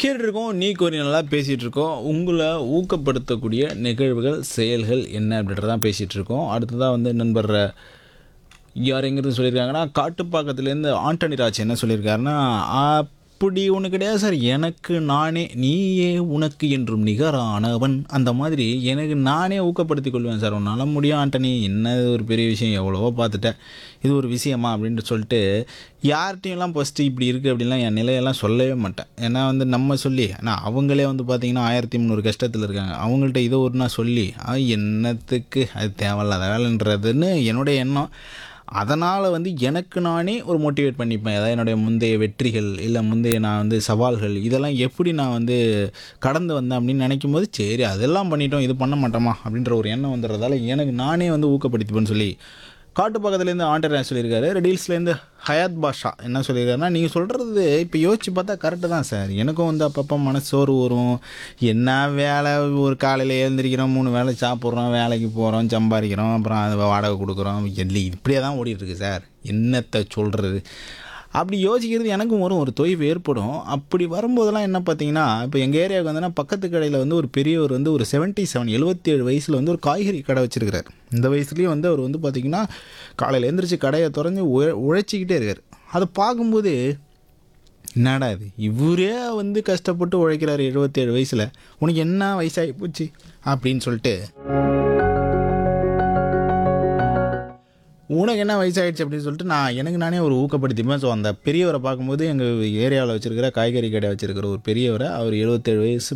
கேட்டுருக்கோம் நீ கோரி நல்லா பேசிகிட்டு இருக்கோம் உங்களை ஊக்கப்படுத்தக்கூடிய நிகழ்வுகள் செயல்கள் என்ன அப்படின்றதான் பேசிகிட்டு இருக்கோம் அடுத்ததாக வந்து நண்பர் யார் எங்கிருந்து சொல்லியிருக்காங்கன்னா காட்டுப்பாக்கத்துலேருந்து ஆண்டனி ராஜ் என்ன சொல்லியிருக்காருன்னா அப்படி ஒன்று கிடையாது சார் எனக்கு நானே நீயே உனக்கு என்றும் நிகரானவன் அந்த மாதிரி எனக்கு நானே ஊக்கப்படுத்திக் கொள்வேன் சார் உன்னால் முடியும் ஆண்டனி என்ன இது ஒரு பெரிய விஷயம் எவ்வளவோ பார்த்துட்டேன் இது ஒரு விஷயமா அப்படின்ட்டு சொல்லிட்டு யார்கிட்டையும்லாம் ஃபஸ்ட்டு இப்படி இருக்குது அப்படின்லாம் என் நிலையெல்லாம் சொல்லவே மாட்டேன் ஏன்னா வந்து நம்ம சொல்லி ஆனால் அவங்களே வந்து பார்த்திங்கன்னா ஆயிரத்தி முந்நூறு கஷ்டத்தில் இருக்காங்க அவங்கள்ட்ட இதை ஒரு நான் சொல்லி "ஆ, என்னத்துக்கு அது தேவையில்லாத வேலைன்றதுன்னு என்னுடைய எண்ணம் அதனால் வந்து எனக்கு நானே ஒரு மோட்டிவேட் பண்ணிப்பேன் அதாவது என்னுடைய முந்தைய வெற்றிகள் இல்லை முந்தைய நான் வந்து சவால்கள் இதெல்லாம் எப்படி நான் வந்து கடந்து வந்தேன் அப்படின்னு நினைக்கும் போது சரி அதெல்லாம் பண்ணிட்டோம் இது பண்ண மாட்டோமா அப்படின்ற ஒரு எண்ணம் வந்துடுறதால எனக்கு நானே வந்து ஊக்கப்படுத்திப்பேன்னு சொல்லி காட்டு பக்கத்துலேருந்து ஆண்டர் சொல்லியிருக்காரு ரெடில்ஸ்லேருந்து ஹயாத் பாஷா என்ன சொல்லியிருக்காருன்னா நீங்கள் சொல்கிறது இப்போ யோசிச்சு பார்த்தா கரெக்டு தான் சார் எனக்கும் வந்து அப்பப்போ மனசு சோறு வரும் என்ன வேலை ஒரு காலையில் எழுந்திரிக்கிறோம் மூணு வேலை சாப்பிட்றோம் வேலைக்கு போகிறோம் சம்பாதிக்கிறோம் அப்புறம் அது வாடகை கொடுக்குறோம் எல்லி இப்படியே தான் ஓடிட்டுருக்கு சார் என்னத்தை சொல்கிறது அப்படி யோசிக்கிறது எனக்கும் வரும் ஒரு தொய்வு ஏற்படும் அப்படி வரும்போதெல்லாம் என்ன பார்த்தீங்கன்னா இப்போ எங்கள் ஏரியாவுக்கு வந்தோன்னா பக்கத்து கடையில் வந்து ஒரு பெரியவர் வந்து ஒரு செவன்ட்டி செவன் எழுபத்தி ஏழு வயசில் வந்து ஒரு காய்கறி கடை வச்சிருக்கிறார் இந்த வயசுலேயும் வந்து அவர் வந்து பார்த்திங்கன்னா காலையில் எழுந்திரிச்சு கடையை திறந்து உழ உழைச்சிக்கிட்டே இருக்கார் அதை பார்க்கும்போது என்னடா இது இவரே வந்து கஷ்டப்பட்டு உழைக்கிறாரு எழுபத்தேழு வயசில் உனக்கு என்ன வயசாகி போச்சு அப்படின்னு சொல்லிட்டு உனக்கு என்ன வயசாயிடுச்சு அப்படின்னு சொல்லிட்டு நான் எனக்கு நானே ஒரு ஊக்கப்படுத்திப்பேன் ஸோ அந்த பெரியவரை பார்க்கும்போது எங்கள் ஏரியாவில் வச்சுருக்கிற காய்கறி கடை வச்சுருக்கிற ஒரு பெரியவரை அவர் எழுபத்தேழு வயசு